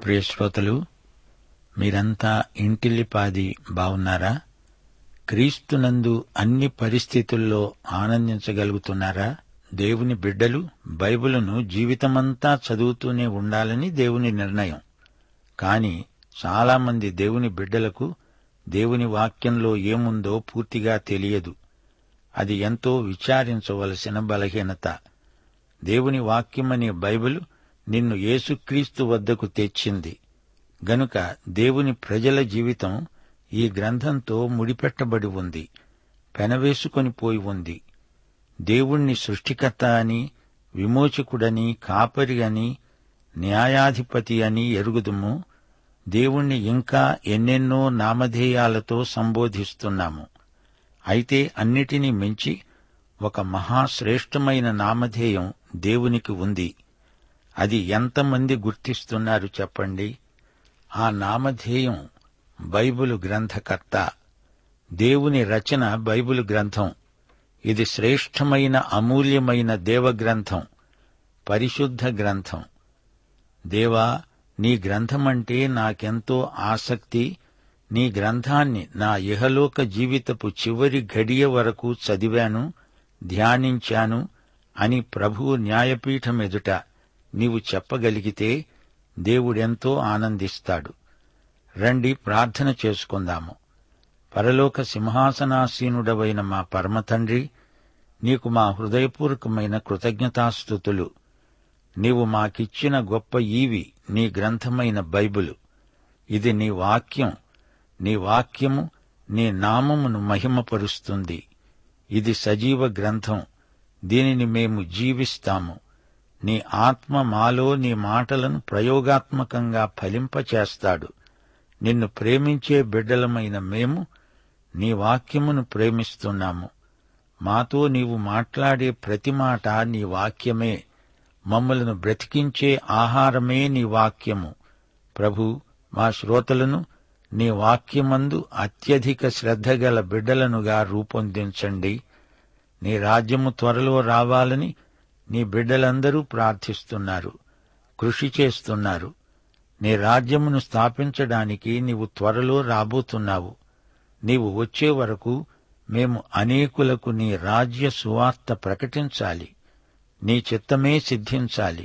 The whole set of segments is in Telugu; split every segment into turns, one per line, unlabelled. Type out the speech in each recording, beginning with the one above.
ప్రియ శ్రోతలు మీరంతా ఇంటిల్లిపాది బావున్నారా క్రీస్తునందు అన్ని పరిస్థితుల్లో ఆనందించగలుగుతున్నారా దేవుని బిడ్డలు బైబిలును జీవితమంతా చదువుతూనే ఉండాలని దేవుని నిర్ణయం కాని చాలామంది దేవుని బిడ్డలకు దేవుని వాక్యంలో ఏముందో పూర్తిగా తెలియదు అది ఎంతో విచారించవలసిన బలహీనత దేవుని వాక్యమనే బైబిల్ నిన్ను యేసుక్రీస్తు వద్దకు తెచ్చింది గనుక దేవుని ప్రజల జీవితం ఈ గ్రంథంతో ముడిపెట్టబడి ఉంది పెనవేసుకొని పోయి ఉంది దేవుణ్ణి సృష్టికర్త అని విమోచకుడని కాపరి అని న్యాయాధిపతి అని ఎరుగుదుము దేవుణ్ణి ఇంకా ఎన్నెన్నో నామధేయాలతో సంబోధిస్తున్నాము అయితే అన్నిటినీ మించి ఒక మహాశ్రేష్టమైన నామధేయం దేవునికి ఉంది అది ఎంతమంది గుర్తిస్తున్నారు చెప్పండి ఆ నామధేయం బైబిలు గ్రంథకర్త దేవుని రచన బైబిలు గ్రంథం ఇది శ్రేష్టమైన అమూల్యమైన దేవగ్రంథం పరిశుద్ధ గ్రంథం దేవా నీ గ్రంథమంటే నాకెంతో ఆసక్తి నీ గ్రంథాన్ని నా ఇహలోక జీవితపు చివరి గడియ వరకు చదివాను ధ్యానించాను అని ప్రభువు న్యాయపీఠం ఎదుట నీవు చెప్పగలిగితే దేవుడెంతో ఆనందిస్తాడు రండి ప్రార్థన చేసుకుందాము పరలోక సింహాసనాసీనుడవైన మా పరమతండ్రి నీకు మా హృదయపూర్వకమైన కృతజ్ఞతాస్థుతులు నీవు మాకిచ్చిన గొప్ప ఈవి నీ గ్రంథమైన బైబిలు ఇది నీ వాక్యం నీ వాక్యము నీ నామమును మహిమపరుస్తుంది ఇది సజీవ గ్రంథం దీనిని మేము జీవిస్తాము నీ ఆత్మ మాలో నీ మాటలను ప్రయోగాత్మకంగా ఫలింపచేస్తాడు నిన్ను ప్రేమించే బిడ్డలమైన మేము నీ వాక్యమును ప్రేమిస్తున్నాము మాతో నీవు మాట్లాడే ప్రతి మాట నీ వాక్యమే మమ్మలను బ్రతికించే ఆహారమే నీ వాక్యము ప్రభు మా శ్రోతలను నీ వాక్యమందు అత్యధిక శ్రద్ధగల బిడ్డలనుగా రూపొందించండి నీ రాజ్యము త్వరలో రావాలని నీ బిడ్డలందరూ ప్రార్థిస్తున్నారు కృషి చేస్తున్నారు నీ రాజ్యమును స్థాపించడానికి నీవు త్వరలో రాబోతున్నావు నీవు వచ్చే వరకు మేము అనేకులకు నీ రాజ్య సువార్త ప్రకటించాలి నీ చిత్తమే సిద్ధించాలి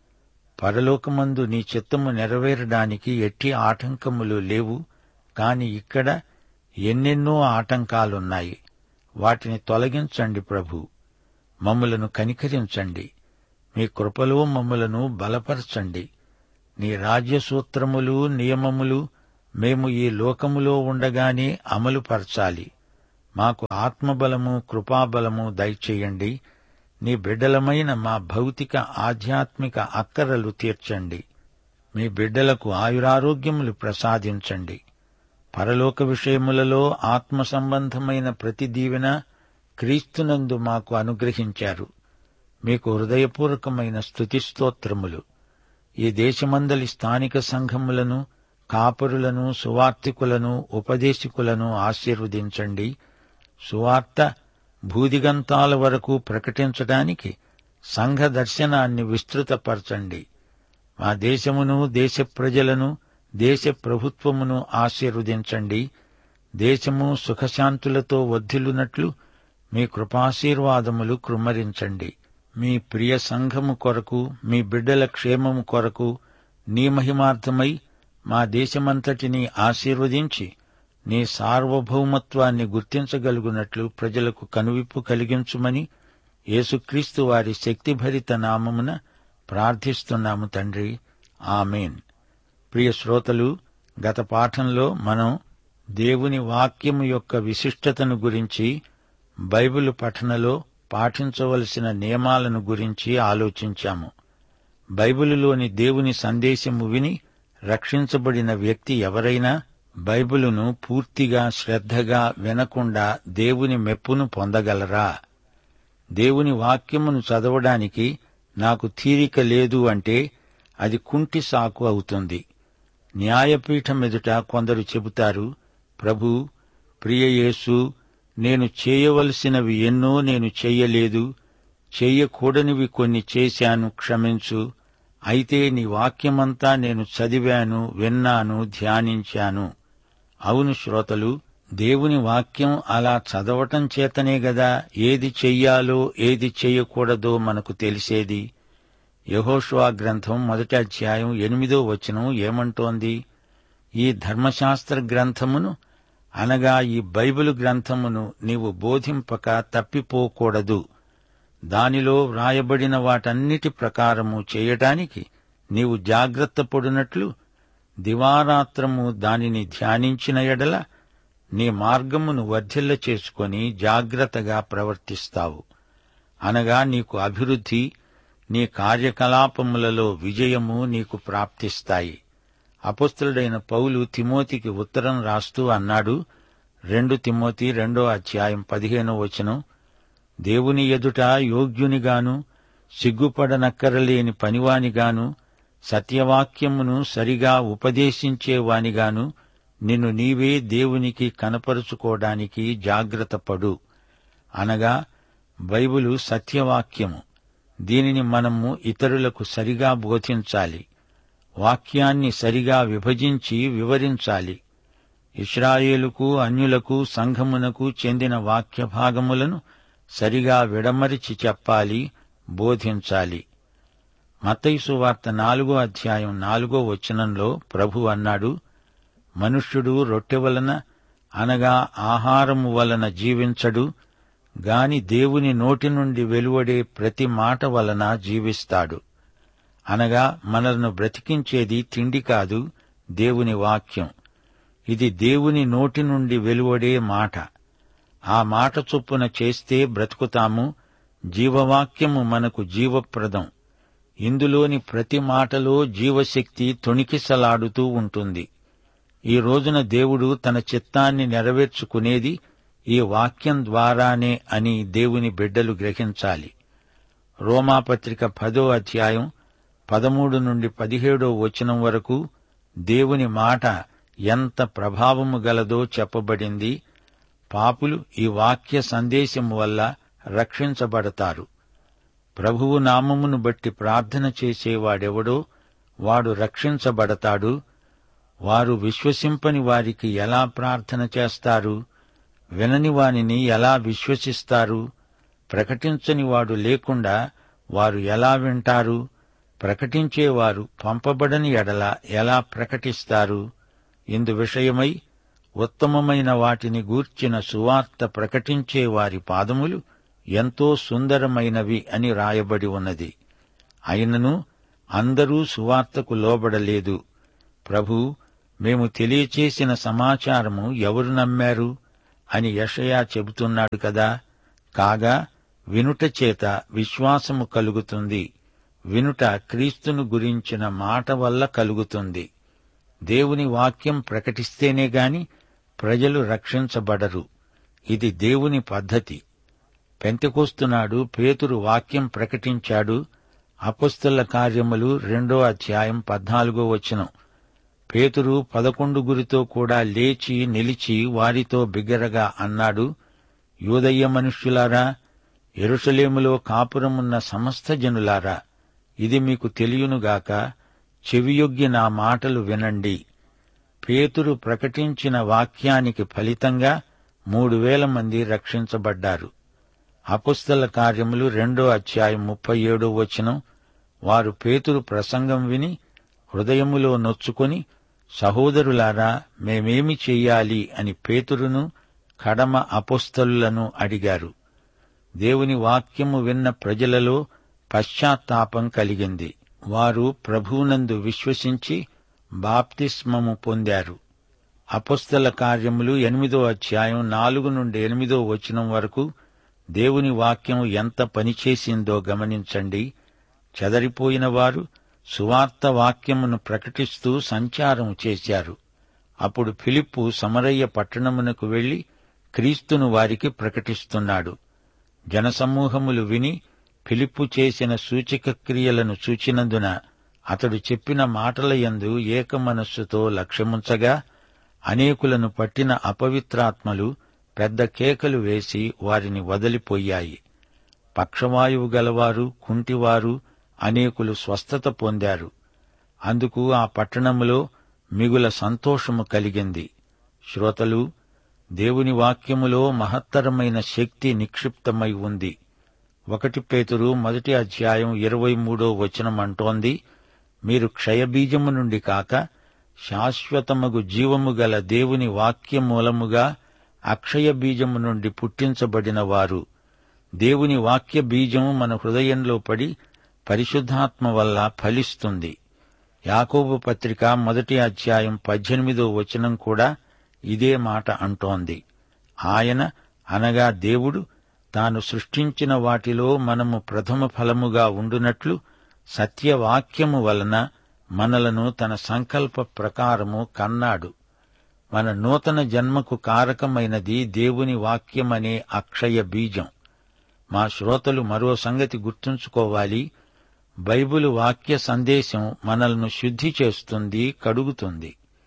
పరలోకమందు నీ చిత్తము నెరవేరడానికి ఎట్టి ఆటంకములు లేవు కాని ఇక్కడ ఎన్నెన్నో ఆటంకాలున్నాయి వాటిని తొలగించండి ప్రభు మమ్ములను కనికరించండి మీ కృపలో మమ్ములను బలపరచండి నీ రాజ్య సూత్రములు నియమములు మేము ఈ లోకములో ఉండగానే అమలుపరచాలి మాకు ఆత్మబలము కృపాబలము దయచేయండి నీ బిడ్డలమైన మా భౌతిక ఆధ్యాత్మిక అక్కరలు తీర్చండి మీ బిడ్డలకు ఆయురారోగ్యములు ప్రసాదించండి పరలోక విషయములలో ఆత్మ సంబంధమైన ప్రతి దీవెన క్రీస్తునందు మాకు అనుగ్రహించారు మీకు హృదయపూర్వకమైన స్తుతిస్తోత్రములు ఈ దేశమందలి స్థానిక సంఘములను కాపరులను సువార్తికులను ఉపదేశికులను ఆశీర్వదించండి సువార్త భూదిగంతాల వరకు ప్రకటించడానికి సంఘ దర్శనాన్ని విస్తృతపరచండి మా దేశమును దేశ ప్రజలను దేశ ప్రభుత్వమును ఆశీర్వదించండి దేశము సుఖశాంతులతో వర్ధిల్లునట్లు మీ కృపాశీర్వాదములు కృమ్మరించండి మీ ప్రియ సంఘము కొరకు మీ బిడ్డల క్షేమము కొరకు నీ మహిమార్థమై మా దేశమంతటిని ఆశీర్వదించి నీ సార్వభౌమత్వాన్ని గుర్తించగలుగునట్లు ప్రజలకు కనువిప్పు కలిగించుమని యేసుక్రీస్తు వారి శక్తిభరిత నామమున ప్రార్థిస్తున్నాము తండ్రి ఆమెన్ ప్రియ శ్రోతలు గత పాఠంలో మనం దేవుని వాక్యము యొక్క విశిష్టతను గురించి బైబిల్ పఠనలో పాటించవలసిన నియమాలను గురించి ఆలోచించాము బైబిలులోని దేవుని సందేశము విని రక్షించబడిన వ్యక్తి ఎవరైనా బైబిలును పూర్తిగా శ్రద్ధగా వినకుండా దేవుని మెప్పును పొందగలరా దేవుని వాక్యమును చదవడానికి నాకు తీరిక లేదు అంటే అది కుంటి సాకు అవుతుంది న్యాయపీఠం ఎదుట కొందరు చెబుతారు ప్రభు ప్రియయేసు నేను చేయవలసినవి ఎన్నో నేను చెయ్యలేదు చెయ్యకూడనివి కొన్ని చేశాను క్షమించు అయితే నీ వాక్యమంతా నేను చదివాను విన్నాను ధ్యానించాను అవును శ్రోతలు దేవుని వాక్యం అలా చదవటం చేతనే గదా ఏది చెయ్యాలో ఏది చెయ్యకూడదో మనకు తెలిసేది యహోషువా గ్రంథం మొదటి అధ్యాయం ఎనిమిదో వచనం ఏమంటోంది ఈ ధర్మశాస్త్ర గ్రంథమును అనగా ఈ బైబిలు గ్రంథమును నీవు బోధింపక తప్పిపోకూడదు దానిలో వ్రాయబడిన వాటన్నిటి ప్రకారము చేయటానికి నీవు జాగ్రత్త పడినట్లు దివారాత్రము దానిని ధ్యానించిన ఎడల నీ మార్గమును వర్ధిల్ల చేసుకొని జాగ్రత్తగా ప్రవర్తిస్తావు అనగా నీకు అభివృద్ధి నీ కార్యకలాపములలో విజయము నీకు ప్రాప్తిస్తాయి అపుస్తుడైన పౌలు తిమోతికి ఉత్తరం రాస్తూ అన్నాడు రెండు తిమోతి రెండో అధ్యాయం పదిహేనో వచనం దేవుని ఎదుట యోగ్యునిగాను సిగ్గుపడనక్కరలేని పనివానిగాను సత్యవాక్యమును సరిగా ఉపదేశించేవానిగాను నిన్ను నీవే దేవునికి కనపరుచుకోవడానికి జాగ్రత్త పడు అనగా బైబిలు సత్యవాక్యము దీనిని మనము ఇతరులకు సరిగా బోధించాలి వాక్యాన్ని సరిగా విభజించి వివరించాలి ఇస్రాయేలుకు అన్యులకు సంఘమునకు చెందిన వాక్య భాగములను సరిగా విడమరిచి చెప్పాలి బోధించాలి మత్తైసు వార్త నాలుగో అధ్యాయం నాలుగో వచనంలో ప్రభు అన్నాడు మనుష్యుడు రొట్టె వలన అనగా ఆహారము వలన జీవించడు గాని దేవుని నోటి నుండి వెలువడే ప్రతి మాట వలన జీవిస్తాడు అనగా మనలను బ్రతికించేది తిండి కాదు దేవుని వాక్యం ఇది దేవుని నోటి నుండి వెలువడే మాట ఆ మాట చొప్పున చేస్తే బ్రతుకుతాము జీవవాక్యము మనకు జీవప్రదం ఇందులోని ప్రతి మాటలో జీవశక్తి తొణికిసలాడుతూ ఉంటుంది ఈ రోజున దేవుడు తన చిత్తాన్ని నెరవేర్చుకునేది ఈ వాక్యం ద్వారానే అని దేవుని బిడ్డలు గ్రహించాలి రోమాపత్రిక పదో అధ్యాయం పదమూడు నుండి పదిహేడో వచనం వరకు దేవుని మాట ఎంత ప్రభావము గలదో చెప్పబడింది పాపులు ఈ వాక్య సందేశము వల్ల రక్షించబడతారు ప్రభువు నామమును బట్టి ప్రార్థన చేసేవాడెవడో వాడు రక్షించబడతాడు వారు విశ్వసింపని వారికి ఎలా ప్రార్థన చేస్తారు వినని వానిని ఎలా విశ్వసిస్తారు ప్రకటించని వాడు లేకుండా వారు ఎలా వింటారు ప్రకటించేవారు పంపబడని ఎడల ఎలా ప్రకటిస్తారు ఇందు విషయమై ఉత్తమమైన వాటిని గూర్చిన సువార్త ప్రకటించే వారి పాదములు ఎంతో సుందరమైనవి అని రాయబడి ఉన్నది అయినను అందరూ సువార్తకు లోబడలేదు ప్రభు మేము తెలియచేసిన సమాచారము ఎవరు నమ్మారు అని యషయా చెబుతున్నాడు కదా కాగా వినుట చేత విశ్వాసము కలుగుతుంది వినుట క్రీస్తును గురించిన మాట వల్ల కలుగుతుంది దేవుని వాక్యం ప్రకటిస్తేనే గాని ప్రజలు రక్షించబడరు ఇది దేవుని పద్ధతి పెంతెకొస్తున్నాడు పేతురు వాక్యం ప్రకటించాడు అపుస్తల కార్యములు రెండో అధ్యాయం పద్నాలుగో వచనం పేతురు పదకొండు గురితో కూడా లేచి నిలిచి వారితో బిగ్గరగా అన్నాడు యూదయ్య మనుష్యులారా ఎరుసలేములో కాపురమున్న సమస్త జనులారా ఇది మీకు తెలియనుగాక చెవియొగ్గి నా మాటలు వినండి పేతురు ప్రకటించిన వాక్యానికి ఫలితంగా మూడు వేల మంది రక్షించబడ్డారు అపుస్తల కార్యములు రెండో అధ్యాయం ముప్పై ఏడో వచనం వారు పేతురు ప్రసంగం విని హృదయములో నొచ్చుకొని సహోదరులారా మేమేమి చెయ్యాలి అని పేతురును కడమ అపుస్తలులను అడిగారు దేవుని వాక్యము విన్న ప్రజలలో పశ్చాత్తాపం కలిగింది వారు ప్రభువునందు విశ్వసించి బాప్తిస్మము పొందారు అపుస్తల కార్యములు ఎనిమిదో అధ్యాయం నాలుగు నుండి ఎనిమిదో వచనం వరకు దేవుని వాక్యం ఎంత పనిచేసిందో గమనించండి చెదరిపోయిన వారు సువార్త వాక్యమును ప్రకటిస్తూ సంచారం చేశారు అప్పుడు ఫిలిప్పు సమరయ్య పట్టణమునకు వెళ్లి క్రీస్తును వారికి ప్రకటిస్తున్నాడు జనసమూహములు విని ఫిలిప్పు చేసిన సూచక క్రియలను చూచినందున అతడు చెప్పిన మాటల యందు ఏకమనస్సుతో లక్ష్యముంచగా అనేకులను పట్టిన అపవిత్రాత్మలు పెద్ద కేకలు వేసి వారిని వదిలిపోయాయి పక్షవాయువు గలవారు కుంటివారు అనేకులు స్వస్థత పొందారు అందుకు ఆ పట్టణములో మిగుల సంతోషము కలిగింది శ్రోతలు దేవుని వాక్యములో మహత్తరమైన శక్తి నిక్షిప్తమై ఉంది ఒకటి పేతురు మొదటి అధ్యాయం ఇరవై మూడో వచనం అంటోంది మీరు క్షయబీజము నుండి కాక శాశ్వతమగు జీవము గల దేవుని వాక్యం మూలముగా అక్షయ బీజము నుండి పుట్టించబడిన వారు దేవుని వాక్య బీజము మన హృదయంలో పడి పరిశుద్ధాత్మ వల్ల ఫలిస్తుంది యాకోబు పత్రిక మొదటి అధ్యాయం పద్దెనిమిదో వచనం కూడా ఇదే మాట అంటోంది ఆయన అనగా దేవుడు తాను సృష్టించిన వాటిలో మనము ప్రథమ ఫలముగా ఉండునట్లు సత్యవాక్యము వలన మనలను తన సంకల్ప ప్రకారము కన్నాడు మన నూతన జన్మకు కారకమైనది దేవుని వాక్యమనే అక్షయ బీజం మా శ్రోతలు మరో సంగతి గుర్తుంచుకోవాలి బైబిలు వాక్య సందేశం మనల్ని శుద్ధి చేస్తుంది కడుగుతుంది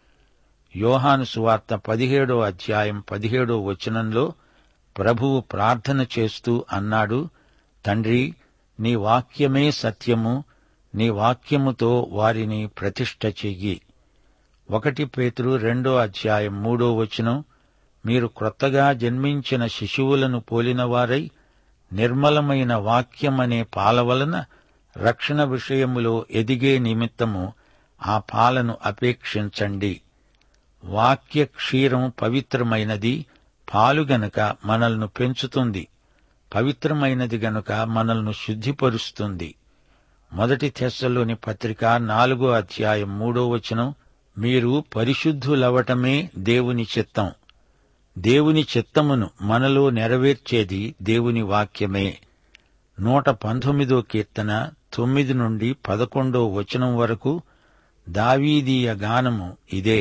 యోహాను సువార్త పదిహేడో అధ్యాయం పదిహేడో వచనంలో ప్రభువు ప్రార్థన చేస్తూ అన్నాడు తండ్రి నీ వాక్యమే సత్యము నీ వాక్యముతో వారిని ప్రతిష్ఠ చెయ్యి ఒకటి పేతురు రెండో అధ్యాయం మూడో వచనం మీరు క్రొత్తగా జన్మించిన శిశువులను పోలినవారై నిర్మలమైన వాక్యమనే పాల వలన రక్షణ విషయములో ఎదిగే నిమిత్తము ఆ పాలను అపేక్షించండి వాక్య క్షీరం పవిత్రమైనది పాలు గనుక మనల్ని పెంచుతుంది పవిత్రమైనది గనుక మనల్ని శుద్ధిపరుస్తుంది మొదటి తెస్సలోని పత్రిక నాలుగో అధ్యాయం మూడో వచనం మీరు పరిశుద్ధులవటమే దేవుని చిత్తం దేవుని చిత్తమును మనలో నెరవేర్చేది దేవుని వాక్యమే నూట పంతొమ్మిదో కీర్తన తొమ్మిది నుండి పదకొండో వచనం వరకు దావీదీయ గానము ఇదే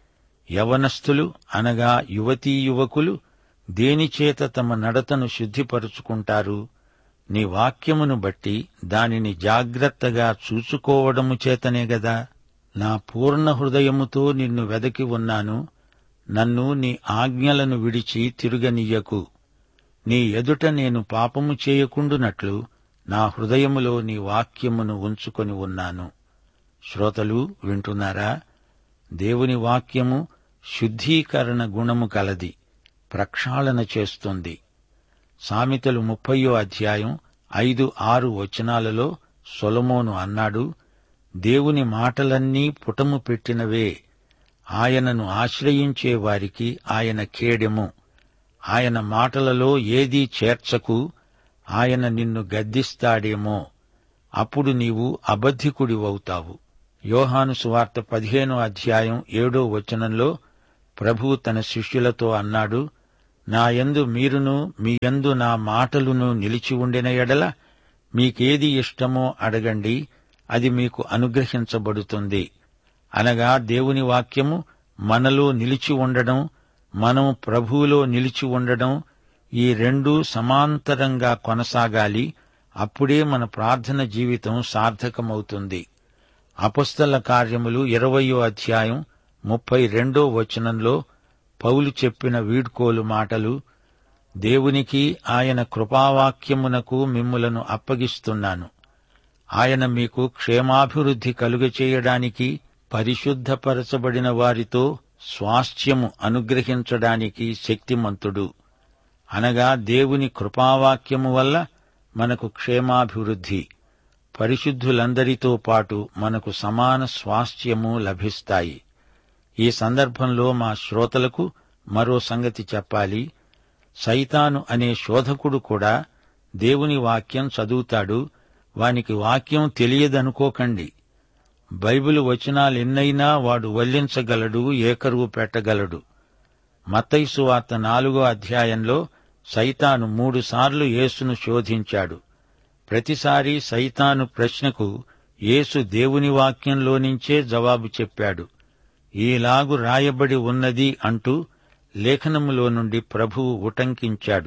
యవనస్థులు అనగా యువతీ యువకులు దేనిచేత తమ నడతను శుద్ధిపరుచుకుంటారు నీ వాక్యమును బట్టి దానిని జాగ్రత్తగా చూసుకోవడము చేతనే గదా నా పూర్ణ హృదయముతో నిన్ను వెదకి ఉన్నాను నన్ను నీ ఆజ్ఞలను విడిచి తిరుగనియ్యకు నీ ఎదుట నేను పాపము చేయకుండునట్లు నా హృదయములో నీ వాక్యమును ఉంచుకొని ఉన్నాను శ్రోతలు వింటున్నారా దేవుని వాక్యము శుద్ధీకరణ గుణము కలది ప్రక్షాళన చేస్తుంది సామెతలు ముప్పయో అధ్యాయం ఐదు ఆరు వచనాలలో సొలమోను అన్నాడు దేవుని మాటలన్నీ పుటము పెట్టినవే ఆయనను ఆశ్రయించే వారికి ఆయన ఖేడెము ఆయన మాటలలో ఏదీ చేర్చకు ఆయన నిన్ను గద్దిస్తాడేమో అప్పుడు నీవు అబద్ధికుడివవుతావు యోహాను సువార్త పదిహేనో అధ్యాయం ఏడో వచనంలో ప్రభువు తన శిష్యులతో అన్నాడు నా యందు మీరును మీ యందు నా మాటలును నిలిచి ఉండిన ఎడల మీకేది ఇష్టమో అడగండి అది మీకు అనుగ్రహించబడుతుంది అనగా దేవుని వాక్యము మనలో నిలిచి ఉండడం మనం ప్రభువులో నిలిచి ఉండడం ఈ రెండూ సమాంతరంగా కొనసాగాలి అప్పుడే మన ప్రార్థన జీవితం సార్థకమవుతుంది అపుస్తల కార్యములు ఇరవయో అధ్యాయం ముప్పై రెండో వచనంలో పౌలు చెప్పిన వీడ్కోలు మాటలు దేవునికి ఆయన కృపావాక్యమునకు మిమ్ములను అప్పగిస్తున్నాను ఆయన మీకు క్షేమాభివృద్ధి కలుగచేయడానికి పరిశుద్ధపరచబడిన వారితో స్వాస్థ్యము అనుగ్రహించడానికి శక్తిమంతుడు అనగా దేవుని కృపావాక్యము వల్ల మనకు క్షేమాభివృద్ధి పరిశుద్ధులందరితో పాటు మనకు సమాన స్వాస్థ్యము లభిస్తాయి ఈ సందర్భంలో మా శ్రోతలకు మరో సంగతి చెప్పాలి సైతాను అనే శోధకుడు కూడా దేవుని వాక్యం చదువుతాడు వానికి వాక్యం తెలియదనుకోకండి బైబిల్ వచనాలెన్నైనా వాడు వల్లించగలడు ఏకరువు పెట్టగలడు మత్తైసు వార్త నాలుగో అధ్యాయంలో సైతాను మూడుసార్లు యేసును శోధించాడు ప్రతిసారి సైతాను ప్రశ్నకు యేసు దేవుని వాక్యంలో నుంచే జవాబు చెప్పాడు ఈలాగు రాయబడి ఉన్నది అంటూ లేఖనములో నుండి ప్రభువు ఉటంకించాడు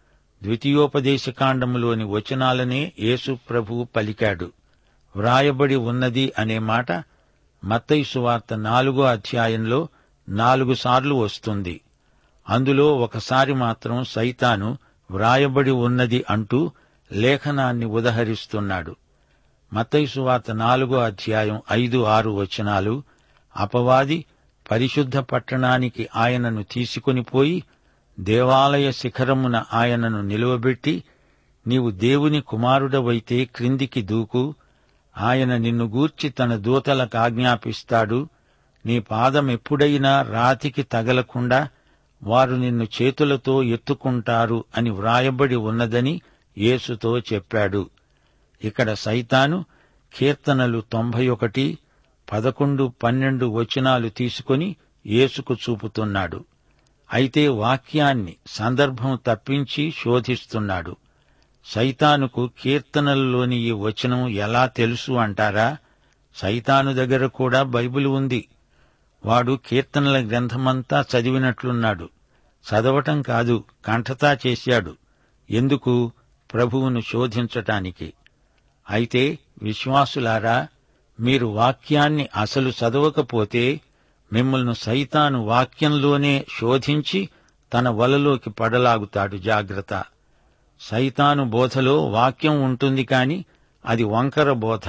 ద్వితీయోపదేశకాండములోని వచనాలనే యేసు ప్రభువు పలికాడు వ్రాయబడి ఉన్నది అనే మాట మత్తయి సువార్త నాలుగో అధ్యాయంలో నాలుగు సార్లు వస్తుంది అందులో ఒకసారి మాత్రం సైతాను వ్రాయబడి ఉన్నది అంటూ లేఖనాన్ని ఉదహరిస్తున్నాడు మత్తయి వార్త నాలుగో అధ్యాయం ఐదు ఆరు వచనాలు అపవాది పరిశుద్ధ పట్టణానికి ఆయనను తీసుకొని పోయి దేవాలయ శిఖరమున ఆయనను నిలువబెట్టి నీవు దేవుని కుమారుడవైతే క్రిందికి దూకు ఆయన నిన్ను గూర్చి తన దూతలకు ఆజ్ఞాపిస్తాడు నీ పాదం ఎప్పుడైనా రాతికి తగలకుండా వారు నిన్ను చేతులతో ఎత్తుకుంటారు అని వ్రాయబడి ఉన్నదని యేసుతో చెప్పాడు ఇక్కడ సైతాను కీర్తనలు తొంభై ఒకటి పదకొండు పన్నెండు వచనాలు తీసుకొని యేసుకు చూపుతున్నాడు అయితే వాక్యాన్ని సందర్భం తప్పించి శోధిస్తున్నాడు సైతానుకు కీర్తనల్లోని ఈ వచనం ఎలా తెలుసు అంటారా సైతాను దగ్గర కూడా బైబిల్ ఉంది వాడు కీర్తనల గ్రంథమంతా చదివినట్లున్నాడు చదవటం కాదు కంఠతా చేశాడు ఎందుకు ప్రభువును శోధించటానికి అయితే విశ్వాసులారా మీరు వాక్యాన్ని అసలు చదవకపోతే మిమ్మల్ని సైతాను వాక్యంలోనే శోధించి తన వలలోకి పడలాగుతాడు జాగ్రత్త సైతాను బోధలో వాక్యం ఉంటుంది కాని అది వంకర బోధ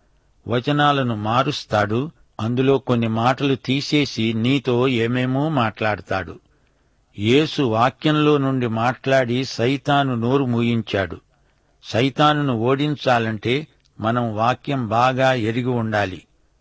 వచనాలను మారుస్తాడు అందులో కొన్ని మాటలు తీసేసి నీతో ఏమేమో మాట్లాడతాడు యేసు వాక్యంలో నుండి మాట్లాడి సైతాను నోరు మూయించాడు సైతానును ఓడించాలంటే మనం వాక్యం బాగా ఎరిగి ఉండాలి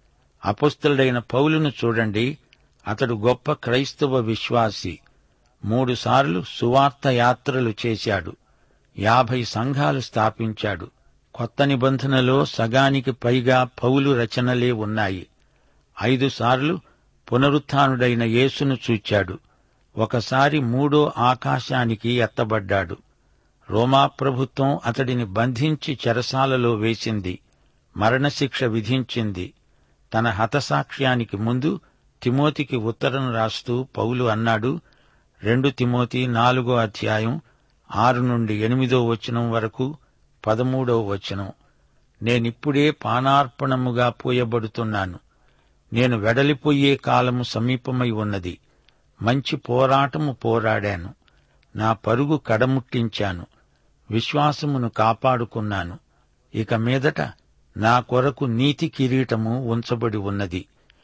అపస్తుడైన పౌలును చూడండి అతడు గొప్ప క్రైస్తవ విశ్వాసి మూడుసార్లు సువార్త యాత్రలు చేశాడు యాభై సంఘాలు స్థాపించాడు కొత్త నిబంధనలో సగానికి పైగా పౌలు రచనలే ఉన్నాయి ఐదు సార్లు పునరుత్డైన యేసును చూచాడు ఒకసారి మూడో ఆకాశానికి ఎత్తబడ్డాడు రోమా ప్రభుత్వం అతడిని బంధించి చెరసాలలో వేసింది మరణశిక్ష విధించింది తన హతసాక్ష్యానికి ముందు తిమోతికి ఉత్తరం రాస్తూ పౌలు అన్నాడు రెండు తిమోతి నాలుగో అధ్యాయం ఆరు నుండి ఎనిమిదో వచనం వరకు పదమూడో వచనం నేనిప్పుడే పానార్పణముగా పోయబడుతున్నాను నేను వెడలిపోయే కాలము సమీపమై ఉన్నది మంచి పోరాటము పోరాడాను నా పరుగు కడముట్టించాను విశ్వాసమును కాపాడుకున్నాను ఇక మీదట నా కొరకు నీతి కిరీటము ఉంచబడి ఉన్నది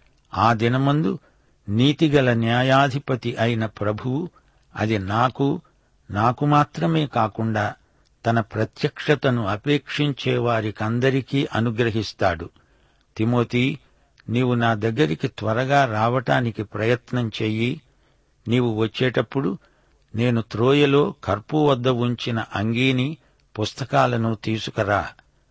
ఆ దినమందు నీతిగల న్యాయాధిపతి అయిన ప్రభువు అది నాకు నాకు మాత్రమే కాకుండా తన ప్రత్యక్షతను అపేక్షించే వారికందరికీ అనుగ్రహిస్తాడు తిమోతి నీవు నా దగ్గరికి త్వరగా రావటానికి ప్రయత్నం చెయ్యి నీవు వచ్చేటప్పుడు నేను త్రోయలో కర్పు వద్ద ఉంచిన అంగీని పుస్తకాలను తీసుకురా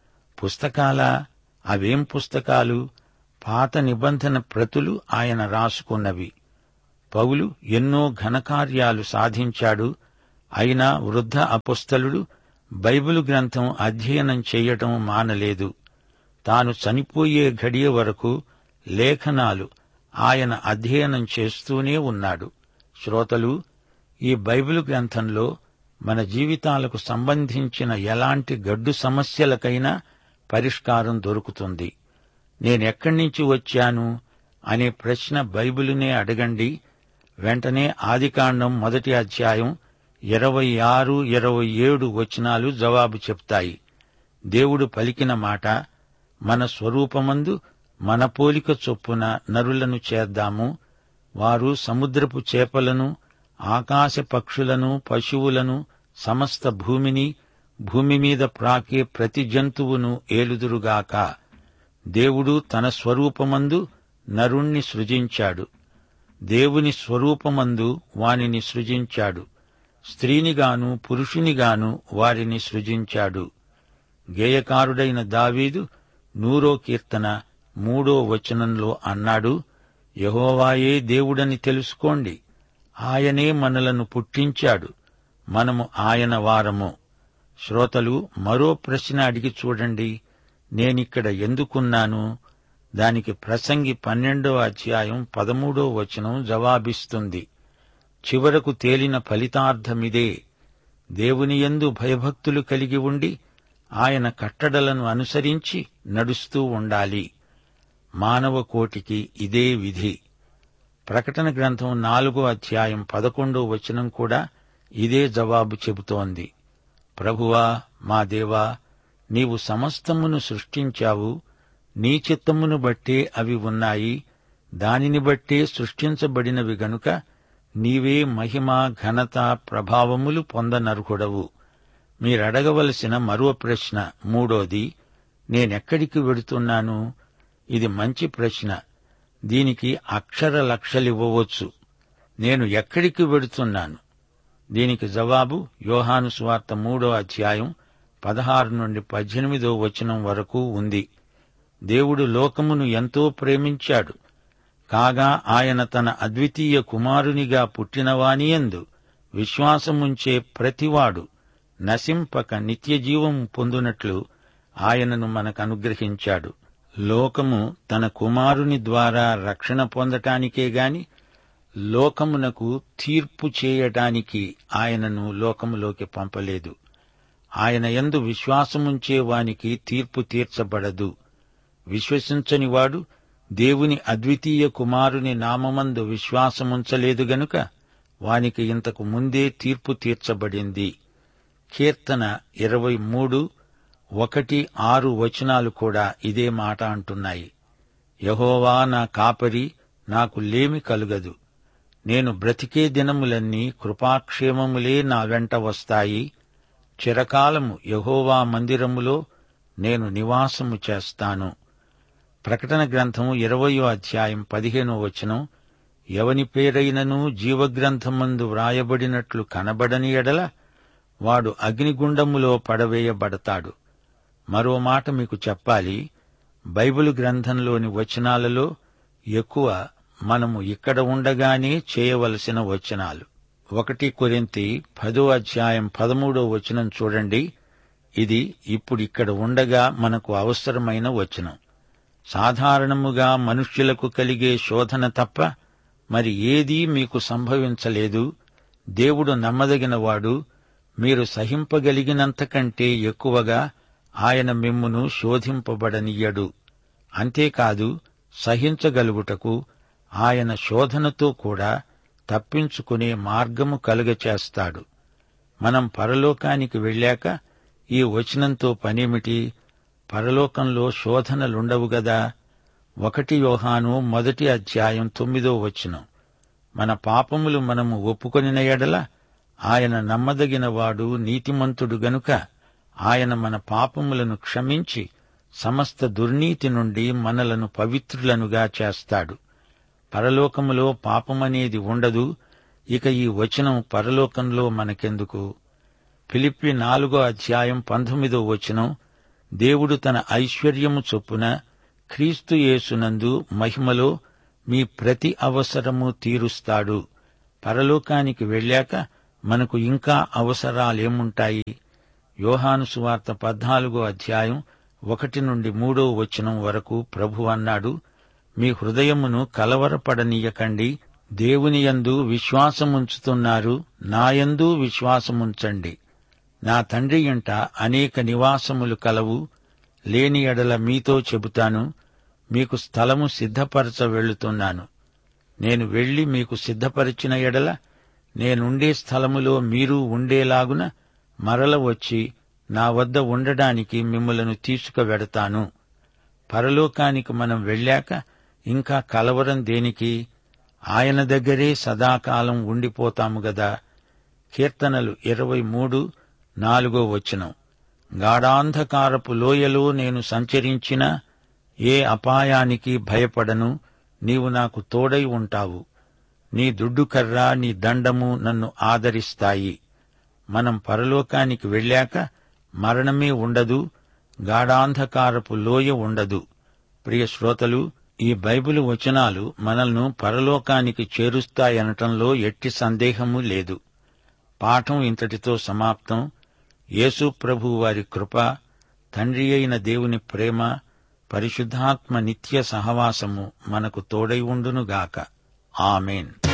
పుస్తకాలా అవేం పుస్తకాలు పాత నిబంధన ప్రతులు ఆయన రాసుకున్నవి పౌలు ఎన్నో ఘనకార్యాలు సాధించాడు అయినా వృద్ధ అపుస్తలుడు బైబిలు గ్రంథం అధ్యయనం చెయ్యటం మానలేదు తాను చనిపోయే ఘడియ వరకు లేఖనాలు ఆయన అధ్యయనం చేస్తూనే ఉన్నాడు శ్రోతలు ఈ బైబిల్ గ్రంథంలో మన జీవితాలకు సంబంధించిన ఎలాంటి గడ్డు సమస్యలకైనా పరిష్కారం దొరుకుతుంది నేనెక్కడి నుంచి వచ్చాను అనే ప్రశ్న బైబిలునే అడగండి వెంటనే ఆదికాండం మొదటి అధ్యాయం ఇరవై ఆరు ఇరవై ఏడు వచనాలు జవాబు చెప్తాయి దేవుడు పలికిన మాట మన స్వరూపమందు మన పోలిక చొప్పున నరులను చేద్దాము వారు సముద్రపు చేపలను ఆకాశ పక్షులను పశువులను సమస్త భూమిని భూమి మీద ప్రాకే ప్రతి జంతువును ఏలుదురుగాక దేవుడు తన స్వరూపమందు నరుణ్ణి సృజించాడు దేవుని స్వరూపమందు వానిని సృజించాడు స్త్రీనిగాను పురుషునిగాను వారిని సృజించాడు గేయకారుడైన దావీదు నూరో కీర్తన మూడో వచనంలో అన్నాడు యహోవాయే దేవుడని తెలుసుకోండి ఆయనే మనలను పుట్టించాడు మనము ఆయన వారము శ్రోతలు మరో ప్రశ్న అడిగి చూడండి నేనిక్కడ ఎందుకున్నాను దానికి ప్రసంగి పన్నెండో అధ్యాయం పదమూడో వచనం జవాబిస్తుంది చివరకు తేలిన ఫలితార్థమిదే దేవుని యందు భయభక్తులు కలిగి ఉండి ఆయన కట్టడలను అనుసరించి నడుస్తూ ఉండాలి మానవ కోటికి ఇదే విధి ప్రకటన గ్రంథం నాలుగో అధ్యాయం పదకొండో వచనం కూడా ఇదే జవాబు చెబుతోంది ప్రభువా మా దేవా నీవు సమస్తమును సృష్టించావు నీ చిత్తమును బట్టే అవి ఉన్నాయి దానిని బట్టే సృష్టించబడినవి గనుక నీవే మహిమ ఘనత ప్రభావములు పొందనర్హుడవు మీరడగవలసిన మరో ప్రశ్న మూడోది నేనెక్కడికి వెడుతున్నాను ఇది మంచి ప్రశ్న దీనికి అక్షర లక్షలివ్వవచ్చు నేను ఎక్కడికి వెడుతున్నాను దీనికి జవాబు యోహాను స్వార్త మూడో అధ్యాయం పదహారు నుండి పద్దెనిమిదో వచనం వరకు ఉంది దేవుడు లోకమును ఎంతో ప్రేమించాడు కాగా ఆయన తన అద్వితీయ కుమారునిగా పుట్టినవానియందు విశ్వాసముంచే ప్రతివాడు నశింపక నిత్యజీవం పొందునట్లు ఆయనను మనకు అనుగ్రహించాడు లోకము తన కుమారుని ద్వారా రక్షణ పొందటానికే గాని లోకమునకు తీర్పు చేయటానికి ఆయనను లోకములోకి పంపలేదు ఆయన యందు విశ్వాసముంచే వానికి తీర్పు తీర్చబడదు విశ్వసించని వాడు దేవుని అద్వితీయ కుమారుని నామమందు విశ్వాసముంచలేదు గనుక వానికి ఇంతకు ముందే తీర్పు తీర్చబడింది కీర్తన ఇరవై మూడు ఒకటి ఆరు వచనాలు కూడా ఇదే మాట అంటున్నాయి యహోవా నా కాపరి నాకు లేమి కలుగదు నేను బ్రతికే దినములన్నీ కృపాక్షేమములే నా వెంట వస్తాయి చిరకాలము యహోవా మందిరములో నేను నివాసము చేస్తాను ప్రకటన గ్రంథము ఇరవయో అధ్యాయం పదిహేనో వచనం ఎవని పేరైనను జీవగ్రంథమందు వ్రాయబడినట్లు కనబడని ఎడల వాడు అగ్నిగుండములో పడవేయబడతాడు మరో మాట మీకు చెప్పాలి బైబిల్ గ్రంథంలోని వచనాలలో ఎక్కువ మనము ఇక్కడ ఉండగానే చేయవలసిన వచనాలు ఒకటి కొరింతి పదో అధ్యాయం పదమూడో వచనం చూడండి ఇది ఇప్పుడు ఇక్కడ ఉండగా మనకు అవసరమైన వచనం సాధారణముగా మనుష్యులకు కలిగే శోధన తప్ప మరి ఏదీ మీకు సంభవించలేదు దేవుడు నమ్మదగినవాడు మీరు సహింపగలిగినంతకంటే ఎక్కువగా ఆయన మిమ్మును శోధింపబడనియ్యడు అంతేకాదు సహించగలుగుటకు ఆయన శోధనతో కూడా తప్పించుకునే మార్గము కలుగచేస్తాడు మనం పరలోకానికి వెళ్ళాక ఈ వచనంతో పనేమిటి పరలోకంలో శోధనలుండవు గదా ఒకటి యోహాను మొదటి అధ్యాయం తొమ్మిదో వచనం మన పాపములు మనము ఒప్పుకొనిన ఎడల ఆయన నమ్మదగినవాడు నీతిమంతుడు గనుక ఆయన మన పాపములను క్షమించి సమస్త దుర్నీతి నుండి మనలను పవిత్రులనుగా చేస్తాడు పరలోకములో పాపమనేది ఉండదు ఇక ఈ వచనం పరలోకంలో మనకెందుకు ఫిలిప్పి నాలుగో అధ్యాయం పంతొమ్మిదో వచనం దేవుడు తన ఐశ్వర్యము చొప్పున క్రీస్తు యేసునందు మహిమలో మీ ప్రతి అవసరము తీరుస్తాడు పరలోకానికి వెళ్ళాక మనకు ఇంకా అవసరాలేముంటాయి యోహాను సువార్త పద్నాలుగో అధ్యాయం ఒకటి నుండి మూడో వచనం వరకు ప్రభు అన్నాడు మీ హృదయమును కలవరపడనీయకండి దేవుని యందు విశ్వాసముంచుతున్నారు నాయందు విశ్వాసముంచండి నా తండ్రి ఇంట అనేక నివాసములు కలవు లేని ఎడల మీతో చెబుతాను మీకు స్థలము సిద్ధపరచ వెళ్తున్నాను నేను వెళ్లి మీకు సిద్ధపరిచిన ఎడల నేనుండే స్థలములో మీరు ఉండేలాగున మరల వచ్చి నా వద్ద ఉండడానికి మిమ్మలను తీసుకువెడతాను పరలోకానికి మనం వెళ్ళాక ఇంకా కలవరం దేనికి ఆయన దగ్గరే సదాకాలం ఉండిపోతాము గదా కీర్తనలు ఇరవై మూడు నాలుగో వచనం గాఢాంధకారపు లోయలో నేను సంచరించినా ఏ అపాయానికి భయపడను నీవు నాకు తోడై ఉంటావు నీ దుడ్డుకర్ర నీ దండము నన్ను ఆదరిస్తాయి మనం పరలోకానికి వెళ్ళాక మరణమే ఉండదు గాఢాంధకారపు లోయ ఉండదు ప్రియ శ్రోతలు ఈ బైబిల్ వచనాలు మనల్ని పరలోకానికి చేరుస్తాయనటంలో ఎట్టి సందేహము లేదు పాఠం ఇంతటితో సమాప్తం యేసు ప్రభు వారి కృప తండ్రి అయిన దేవుని ప్రేమ పరిశుద్ధాత్మ నిత్య సహవాసము మనకు తోడై ఉండునుగాక ఆమెన్